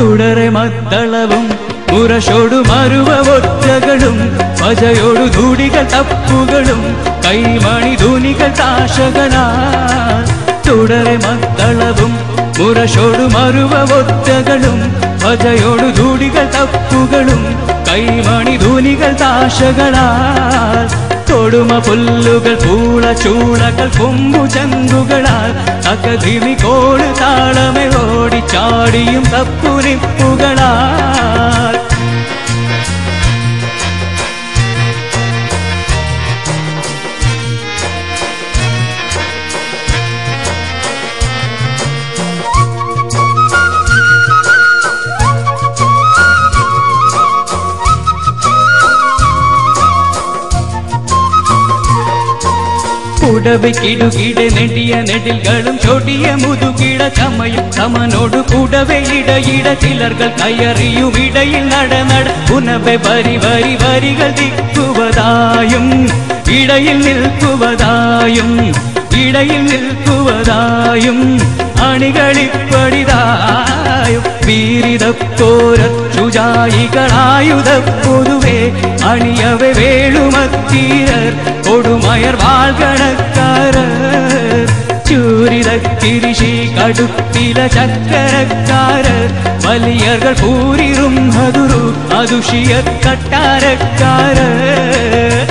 തുടരെ മദ്ദളവും മുരശോടു മരുവ ഒറ്റകളും പജയോടു ധൂടികൾ തപ്പുകളും കൈമണി ധൂനികൾ താശകളാ തുടരെ മദ്ദളവും മുരശോടു മരുവ ഒറ്റകളും പജയോടു ധൂടികൾ തപ്പുകളും കൈമണി ധൂനികൾ താശകളാൽ തൊടുമ പുല്ലുകൾ പൂള ചൂളകൾ കൊമ്പു ചങ്കുകളാൽ അകതിമി കോട് താളമെ ഓടിച്ചാടിയും തപ്പുനിപ്പുകളാൽ പുടവയ്ക്കിടുകിടെ നെടിയ നെടിൽകളും ചൊടിയ മുതുകിട ചമയും സമനോട് പുടവെ ഇടയിട ചിലർകൾ കയറിയും ഇടയിൽ നട നട പുനവെ വരി വരി വരികൾ ദിക്കുവതായും ഇടയിൽ നിൽക്കുവതായും ഇടയിൽ നിൽക്കുവതായും അണികളിപ്പടിതായും വീരിതപ്പോര ചുജായികളായുധ പൊതുവേ അണിയവെ വേളുമത്തീരർ കൊടുമയർ വാൾകണക്കാരർ ചൂരിത കിരിശി കടുപ്പില ചക്കരക്കാരർ വലിയകൾ പൂരിറും ഹതുരു അതുഷിയ കട്ടാരക്കാരർ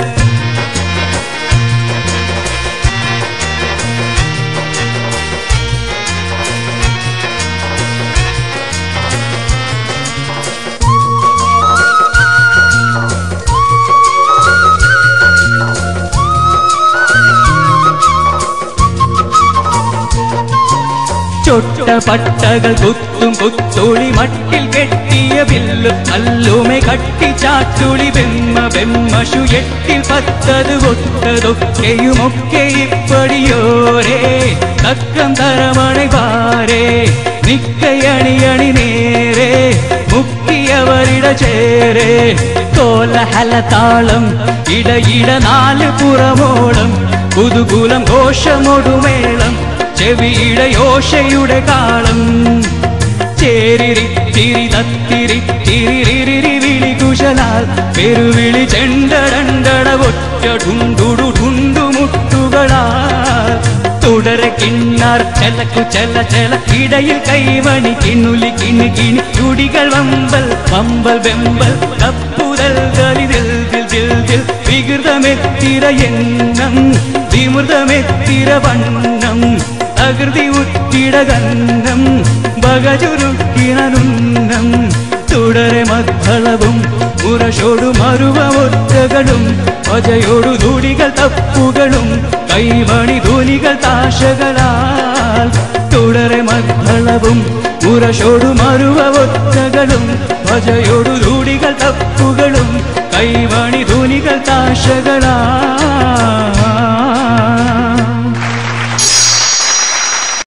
ചൊട്ട പട്ടകൾ കുത്തും കുത്തുളി മട്ടിൽ കെട്ടിയ വില്ലും അല്ലുമെ കട്ടി ചാട്ടുളി ബെമ്മ ബെമ്മഷു എട്ടിൽ പത്തത് ഒട്ടതൊക്കെയുമൊക്കെ ഇപ്പടിയോരേ തക്കം തരമണി പാരേ നിക്കയണിയണി നേരെ മുക്കിയവരിട ചേരേ കോലഹല താളം ഇടയിട നാല് പുറമോളം കുതുകുലം ഘോഷമൊടുമേളം ചെവിയുടെ യോശയുടെ കാളം ചേരിരി തിരി തത്തിരി തിരിരിരി വിളി കുശലാൽ പെരുവിളി ചെണ്ടടണ്ടട ഒറ്റ ഠുണ്ടുടു ഠുണ്ടുമുട്ടുകളാൽ തുടരെ കിണ്ണാർ ചെലക്കു ചെല ചെല ഇടയിൽ കൈവണി കിണ്ണുലി കിണി കിണി ചുടികൾ വമ്പൽ വമ്പൽ വെമ്പൽ തപ്പുതൽ ഗലിതിൽ ദിൽ ദിൽ ദിൽ വികൃതമെത്തിര എണ്ണം വിമൃതമെത്തിര വണ്ണം തകൃതി ഉത്തിടകന്നം ബഗചുരുക്കിണനുന്നം തുടരെ മദ്ദളവും ഉറശോടു മരുവ ഒറ്റകളും അജയോടു ധൂടികൾ തപ്പുകളും കൈമണി ധൂനികൾ താശകളാൽ തുടരെ മദ്ദളവും ഉറശോടു മരുവ ഒറ്റകളും അജയോടു ധൂടികൾ തപ്പുകളും കൈമണി ധൂനികൾ താശകളാൽ